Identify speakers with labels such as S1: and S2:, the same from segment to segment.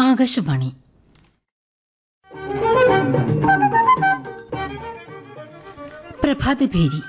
S1: ആകാശവാണി പ്രഭാതഭേരി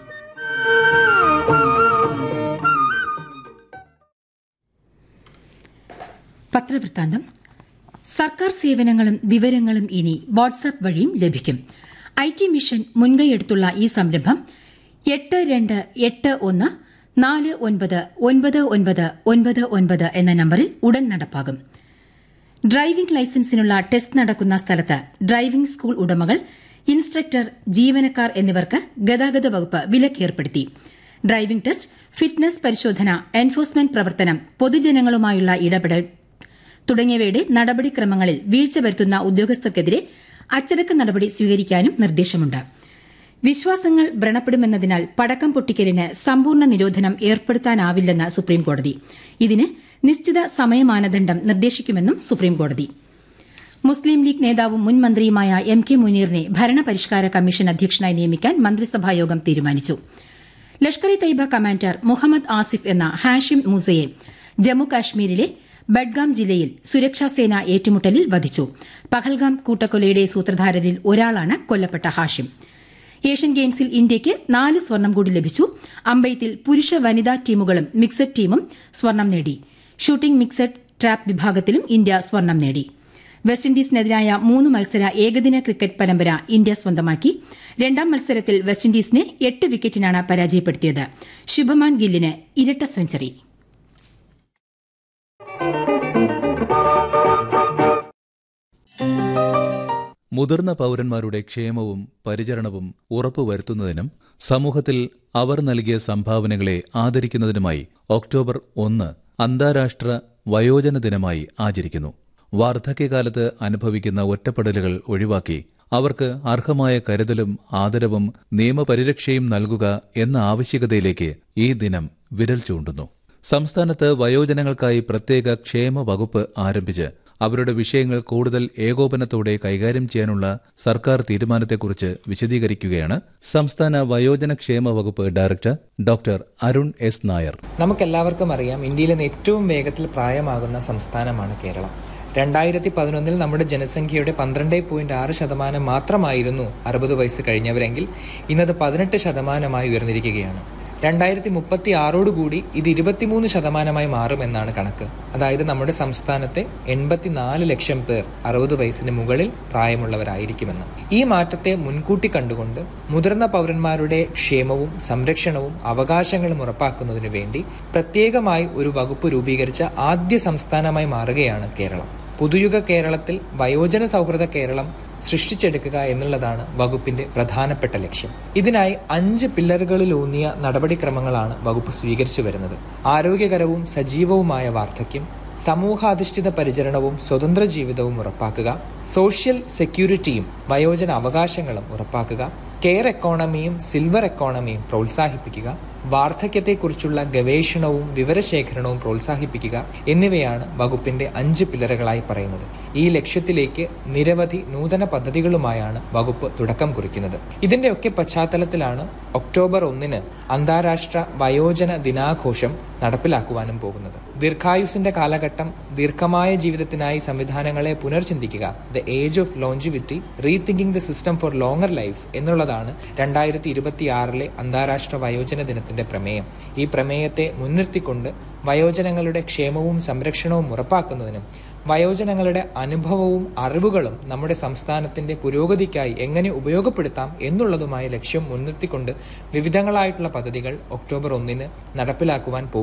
S1: പത്രവൃത്താന്തം സർക്കാർ സേവനങ്ങളും വിവരങ്ങളും ഇനി വാട്സാപ്പ് വഴിയും ലഭിക്കും ഐ ടി മിഷൻ മുൻകൈയെടുത്തുള്ള ഈ സംരംഭം എട്ട് രണ്ട് എട്ട് ഒന്ന് നാല് ഒൻപത് ഒൻപത് ഒൻപത് ഒൻപത് ഒൻപത് എന്ന നമ്പറിൽ ഉടൻ നടപ്പാകും ഡ്രൈവിംഗ് ലൈസൻസിനുള്ള ടെസ്റ്റ് നടക്കുന്ന സ്ഥലത്ത് ഡ്രൈവിംഗ് സ്കൂൾ ഉടമകൾ ഇൻസ്ട്രക്ടർ ജീവനക്കാർ എന്നിവർക്ക് ഗതാഗത വകുപ്പ് വിലക്കേർപ്പെടുത്തി ഡ്രൈവിംഗ് ടെസ്റ്റ് ഫിറ്റ്നസ് പരിശോധന എൻഫോഴ്സ്മെന്റ് പ്രവർത്തനം പൊതുജനങ്ങളുമായുള്ള ഇടപെടൽ തുടങ്ങിയവയുടെ നടപടിക്രമങ്ങളിൽ വീഴ്ച വരുത്തുന്ന ഉദ്യോഗസ്ഥർക്കെതിരെ അച്ചടക്ക നടപടി സ്വീകരിക്കാനും നിർദ്ദേശമുണ്ട് വിശ്വാസങ്ങൾ വ്രണപ്പെടുമെന്നതിനാൽ പടക്കം പൊട്ടിക്കലിന് സമ്പൂർണ്ണ നിരോധനം ഏർപ്പെടുത്താനാവില്ലെന്ന് സുപ്രീംകോടതി ഇതിന് നിശ്ചിത സമയമാനദണ്ഡം നിർദ്ദേശിക്കുമെന്നും സുപ്രീംകോടതി മുസ്ലിം ലീഗ് നേതാവും മുൻ മന്ത്രിയുമായ എം കെ മുനീറിനെ ഭരണപരിഷ്കാര കമ്മീഷൻ അധ്യക്ഷനായി നിയമിക്കാൻ മന്ത്രിസഭായോഗം തീരുമാനിച്ചു ലഷ്കർ ഇ തൈബ കമാൻഡർ മുഹമ്മദ് ആസിഫ് എന്ന ഹാഷിം മൂസയെ ജമ്മു കാശ്മീരിലെ ബഡ്ഗാം ജില്ലയിൽ സുരക്ഷാസേന ഏറ്റുമുട്ടലിൽ വധിച്ചു പഹൽഗാം കൂട്ടക്കൊലയുടെ സൂത്രധാരരിൽ ഒരാളാണ് കൊല്ലപ്പെട്ട ഹാഷിം ഏഷ്യൻ ഗെയിംസിൽ ഇന്ത്യയ്ക്ക് നാല് സ്വർണം കൂടി ലഭിച്ചു അമ്പെയ്ത്തിൽ പുരുഷ വനിതാ ടീമുകളും മിക്സഡ് ടീമും സ്വർണം നേടി ഷൂട്ടിംഗ് മിക്സഡ് ട്രാപ്പ് വിഭാഗത്തിലും ഇന്ത്യ സ്വർണം നേടി വെസ്റ്റ് ഇൻഡീസിനെതിരായ മൂന്ന് മത്സര ഏകദിന ക്രിക്കറ്റ് പരമ്പര ഇന്ത്യ സ്വന്തമാക്കി രണ്ടാം മത്സരത്തിൽ വെസ്റ്റ് ഇൻഡീസിനെ എട്ട് വിക്കറ്റിനാണ് പരാജയപ്പെടുത്തിയത് ശുഭമാൻ ഗില്ലിന് ഇരട്ട സെഞ്ചുറി
S2: മുതിർന്ന പൌരന്മാരുടെ ക്ഷേമവും പരിചരണവും ഉറപ്പുവരുത്തുന്നതിനും സമൂഹത്തിൽ അവർ നൽകിയ സംഭാവനകളെ ആദരിക്കുന്നതിനുമായി ഒക്ടോബർ ഒന്ന് അന്താരാഷ്ട്ര വയോജന ദിനമായി ആചരിക്കുന്നു വാർദ്ധക്യകാലത്ത് അനുഭവിക്കുന്ന ഒറ്റപ്പെടലുകൾ ഒഴിവാക്കി അവർക്ക് അർഹമായ കരുതലും ആദരവും നിയമപരിരക്ഷയും നൽകുക എന്ന ആവശ്യകതയിലേക്ക് ഈ ദിനം വിരൽ ചൂണ്ടുന്നു സംസ്ഥാനത്ത് വയോജനങ്ങൾക്കായി പ്രത്യേക ക്ഷേമ വകുപ്പ് ആരംഭിച്ച് അവരുടെ വിഷയങ്ങൾ കൂടുതൽ ഏകോപനത്തോടെ കൈകാര്യം ചെയ്യാനുള്ള സർക്കാർ തീരുമാനത്തെക്കുറിച്ച് വിശദീകരിക്കുകയാണ് സംസ്ഥാന വയോജന ക്ഷേമ വകുപ്പ് director doctor Arun S Nair
S3: നമുക്കെല്ലാവർക്കും അറിയാം ഇന്ത്യയിലെ ഏറ്റവും വേഗത്തിൽ പ്രായമാകുന്ന സംസ്ഥാനമാണ് കേരളം രണ്ടായിരത്തി പതിനൊന്നിൽ നമ്മുടെ ജനസംഖ്യയുടെ പന്ത്രണ്ട് പോയിന്റ് ആറ് ശതമാനം മാത്രമായിരുന്നു അറുപത് വയസ്സ് കഴിഞ്ഞവരെങ്കിൽ ഇന്നത് പതിനെട്ട് ശതമാനമായി ഉയർന്നിരിക്കുകയാണ് രണ്ടായിരത്തി മുപ്പത്തി ആറോടുകൂടി ഇത് ഇരുപത്തിമൂന്ന് ശതമാനമായി മാറുമെന്നാണ് കണക്ക് അതായത് നമ്മുടെ സംസ്ഥാനത്തെ എൺപത്തിനാല് ലക്ഷം പേർ അറുപത് വയസ്സിന് മുകളിൽ പ്രായമുള്ളവരായിരിക്കുമെന്ന് ഈ മാറ്റത്തെ മുൻകൂട്ടി കണ്ടുകൊണ്ട് മുതിർന്ന പൗരന്മാരുടെ ക്ഷേമവും സംരക്ഷണവും അവകാശങ്ങളും ഉറപ്പാക്കുന്നതിനു വേണ്ടി പ്രത്യേകമായി ഒരു വകുപ്പ് രൂപീകരിച്ച ആദ്യ സംസ്ഥാനമായി മാറുകയാണ് കേരളം പുതുയുഗ കേരളത്തിൽ വയോജന സൗഹൃദ കേരളം സൃഷ്ടിച്ചെടുക്കുക എന്നുള്ളതാണ് വകുപ്പിന്റെ പ്രധാനപ്പെട്ട ലക്ഷ്യം ഇതിനായി അഞ്ച് പില്ലറുകളിലൂന്നിയ നടപടിക്രമങ്ങളാണ് വകുപ്പ് സ്വീകരിച്ചു വരുന്നത് ആരോഗ്യകരവും സജീവവുമായ വാർദ്ധക്യം സമൂഹാധിഷ്ഠിത പരിചരണവും സ്വതന്ത്ര ജീവിതവും ഉറപ്പാക്കുക സോഷ്യൽ സെക്യൂരിറ്റിയും വയോജന അവകാശങ്ങളും ഉറപ്പാക്കുക കെയർ എക്കോണമിയും സിൽവർ എക്കോണമിയും പ്രോത്സാഹിപ്പിക്കുക വാർദ്ധക്യത്തെക്കുറിച്ചുള്ള ഗവേഷണവും വിവരശേഖരണവും പ്രോത്സാഹിപ്പിക്കുക എന്നിവയാണ് വകുപ്പിന്റെ അഞ്ച് പില്ലറുകളായി പറയുന്നത് ഈ ലക്ഷ്യത്തിലേക്ക് നിരവധി നൂതന പദ്ധതികളുമായാണ് വകുപ്പ് തുടക്കം കുറിക്കുന്നത് ഇതിന്റെയൊക്കെ പശ്ചാത്തലത്തിലാണ് ഒക്ടോബർ ഒന്നിന് അന്താരാഷ്ട്ര വയോജന ദിനാഘോഷം നടപ്പിലാക്കുവാനും പോകുന്നത് ദീർഘായുസിന്റെ കാലഘട്ടം ദീർഘമായ ജീവിതത്തിനായി സംവിധാനങ്ങളെ പുനർചിന്തിക്കുക the age of longevity rethinking the system for longer lifes എന്നുള്ളതാണ് രണ്ടായിരത്തി ഇരുപത്തിയാറിലെ അന്താരാഷ്ട്ര വയോജന ദിനത്തിന്റെ പ്രമേയം ഈ പ്രമേയത്തെ മുൻനിർത്തിക്കൊണ്ട് വയോജനങ്ങളുടെ ക്ഷേമവും സംരക്ഷണവും ഉറപ്പാക്കുന്നതിനും വയോജനങ്ങളുടെ അനുഭവവും അറിവുകളും നമ്മുടെ സംസ്ഥാനത്തിന്റെ പുരോഗതിക്കായി എങ്ങനെ ഉപയോഗപ്പെടുത്താം എന്നുള്ളതുമായ ലക്ഷ്യം മുൻനിർത്തിക്കൊണ്ട് വിവിധങ്ങളായിട്ടുള്ള പദ്ധതികൾ ഒക്ടോബർ ഒന്നിന് നടപ്പിലാക്കുവാൻ പോകും